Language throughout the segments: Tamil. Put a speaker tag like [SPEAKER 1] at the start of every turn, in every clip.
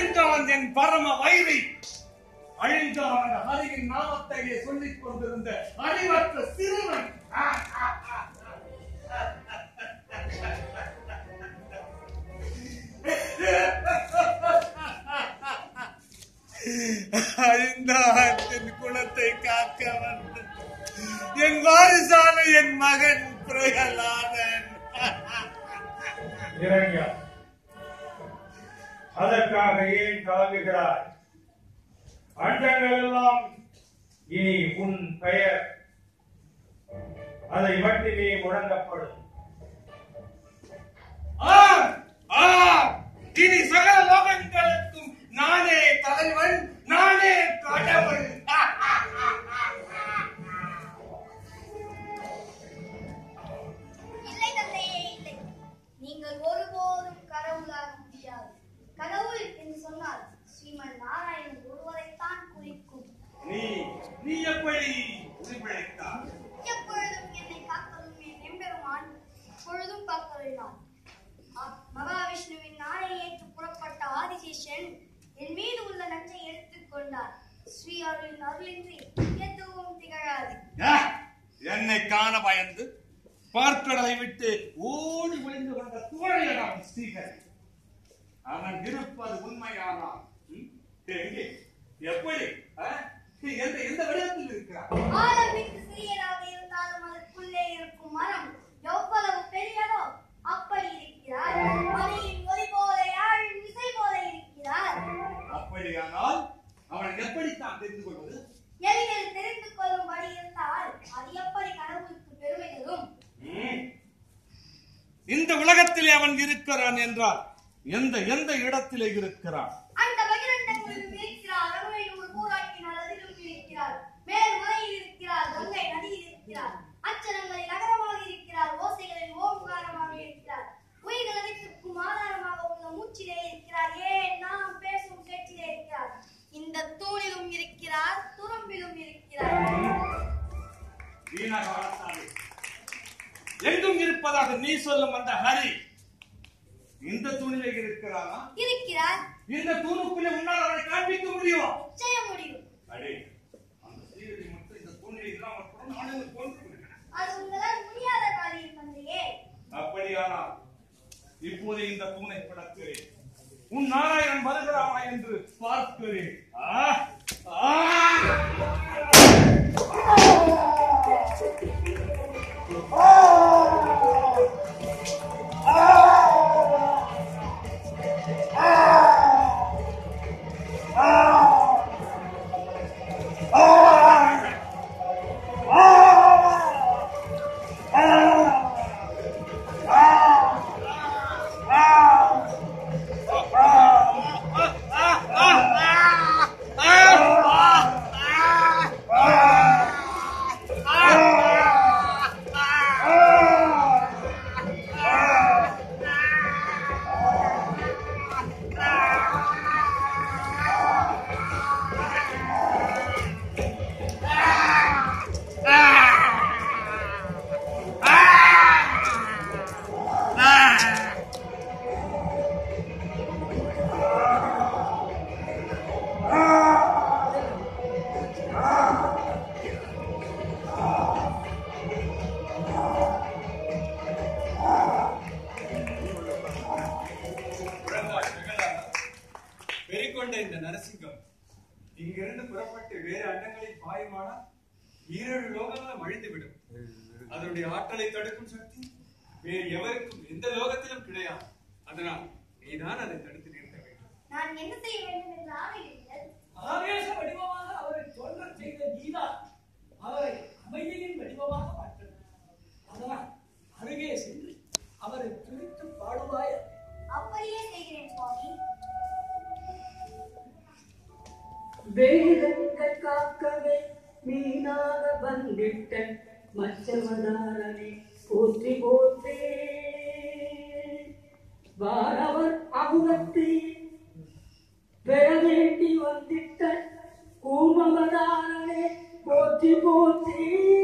[SPEAKER 1] அழிந்தான் என் பரம வைரி அழிந்தான் அந்த ஹரியின் நாமத்தையே சொல்லிக் கொண்டிருந்த அறிவற்ற சிறுவன் அழிந்தான் என் குலத்தை காக்க வந்து என் வாரிசான என் மகன் பிரகலாதன்
[SPEAKER 2] இறங்க அதற்காக ஏன் கலங்குகிறாய் அண்டங்கள் எல்லாம் இனி உன் பெயர் அதை மட்டுமே முழங்கப்படும்
[SPEAKER 1] ஆம் ஆம் இனி சகல லோகங்களுக்கும் நானே தலைவன் நானே கடவுள்
[SPEAKER 3] இல்லை தந்தையே இல்லை நீங்கள் ஒருபோதும் கடவுளாக முடியாது கடவுள் என்று சொன்னால் ஸ்ரீமன் நாராயணன் ஒருவரைத்தான் குறிக்கும்
[SPEAKER 1] நீ நீ எப்படி உரிபிழைத்தாய்
[SPEAKER 3] எப்பொழுதும் என்னை காப்பதும் என் எம்பெருமான் பொழுதும் காப்பதுதான் மகாவிஷ்ணுவின் நாளை ஏற்று புறப்பட்ட ஆதிசேஷன் என் மீது உள்ள நஞ்சை எடுத்துக் கொண்டார் ஸ்ரீ அருளின் அருளின்றி எதுவும் திகழாது
[SPEAKER 1] ஆ, என்னை காண பயந்து பார்க்கடலை விட்டு ஓடி ஒளிந்து கொண்ட தோழையடாம் ஸ்ரீகர் அவன் இருப்பது உண்மையானான் ம்? எங்கே எப்படி ஆ? எந்த எந்த வடிவத்தில் இருக்கிறான்
[SPEAKER 3] ஆரம்பித்து சிறியதாக இருந்தாலும் அதற்குள்ளே இருக்கும் மரம் எவ்வளவு பெரியதோ அப்படி இருக்கிறார் மலையின் ஒலி போல யாழின் இசை போல இருக்கிறார்
[SPEAKER 1] அப்படியானால் அவன் எப்படித்தான் தெரிந்து கொள்வது
[SPEAKER 3] எளிதில் தெரிந்து கொள்ளும்படி இருந்தால் அது எப்படி கடவுளுக்கு பெருமை தரும்
[SPEAKER 1] ம். இந்த உலகத்திலே அவன் இருக்கிறான் என்றால் எந்த எந்த இடத்திலே இருக்கிறான்
[SPEAKER 3] அந்த பகிரண்டங்களிலும் இருக்கிறார் ரகுவையில் ஒரு கூறாக்கினால் அதிலும் இருக்கிறார் மேல் மலையில் இருக்கிறார் கங்கை நதியில் இருக்கிறார் அச்சரங்களில் நகரமாக இருக்கிறார் ஓசைகளில் ஓங்காரமாக இருக்கிறார் உயிர்கள் அனைத்திற்கும் ஆதாரமாக உள்ள மூச்சிலே இருக்கிறார் ஏன் நாம் பேசும் பேச்சிலே இருக்கிறார் இந்த தூணிலும் இருக்கிறார் துரும்பிலும் இருக்கிறார்
[SPEAKER 1] வீணாக வளர்த்தாதே எங்கும் இருப்பதாக நீ சொல்லும் அந்த ஹரி இந்த தூணிலே இருக்கிறானா
[SPEAKER 3] இருக்கிறார்
[SPEAKER 1] இந்த தூணுக்குள்ளே உன்னால் அவனை காண்பிக்க முடியுமா
[SPEAKER 3] செய்ய முடியும்
[SPEAKER 1] அடே அந்த சீரடி மட்டும் இந்த தூணிலே இல்லாம கூட நானே உன்னை கொன்று விடுகிறேன்.
[SPEAKER 3] அது உங்களால் முடியாத காரியம் தந்தையே
[SPEAKER 1] அப்படியானால் இப்போது இந்த தூணை படக்கிறேன் உன் நாராயணன் வருகிறானா என்று பார்க்கிறேன் ஆ! ஆ!
[SPEAKER 4] வெறிகொண்ட இந்த நரசிங்கம் இங்கிருந்து புறப்பட்டு வேறு அண்டங்களில் பாயுமானால் ஈரேழு லோகங்களும் அழிந்துவிடும் அதனுடைய ஆற்றலை தடுக்கும் சக்தி வேறு எவருக்கும் எந்த லோகத்திலும் கிடையாது அதனால் நீதான் அதை தடுத்து நிறுத்த வேண்டும்
[SPEAKER 3] நான் என்ன செய்ய வேண்டும் என்று ஆணையிடுங்கள்
[SPEAKER 5] ஆவேச வடிவமாக அவரை தோன்ற செய்த கீதா அவரை அமைதியின் வடிவமாக மாற்றது அதனால் அருகே சென்று அவரை துணித்து பாடுவாய
[SPEAKER 3] அப்படியே செய்கிறேன் சுவாமி
[SPEAKER 6] வேதங்கள் காக்கவே மீனாக வந்திட்ட மச்சவதாரனை போற்றி போற்றே வாரவர் அமுதத்தை பெற வேண்டி வந்திட்ட கூமவதாரனை போற்றி போற்றி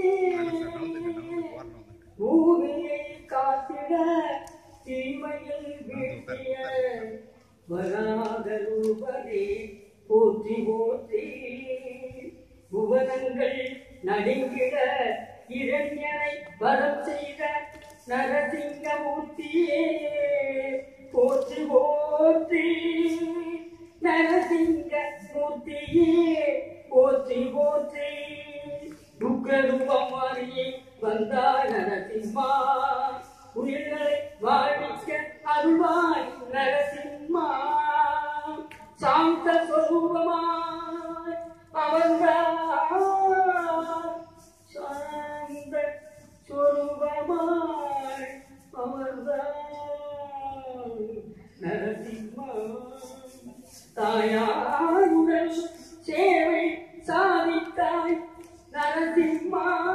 [SPEAKER 6] பூமியை காத்திட தீமையில் வீழ்த்திய வராக ரூபனே போற்றி போற்றி புவனங்கள் நடுங்கிட இரண்யனை வரம் செய்த நரசிங்கமூர்த்தியே போற்றி போற்றி நரசிங்க மூர்த்தியே போற்றி போற்றி உக்ரரூபம் மாறியே வந்தாய் நரசிம்மா உயிர்களை வாழ்விக்க அருள்வாய் நரசிம்மா சாந்த சொரூபமாய் அமர்ந்தாய் சாந்த சொரூபமாய் அமர்ந்தாய் நரசிம்மா தாயாருடன் சேவை சாதித்தாய் நரசிம்மா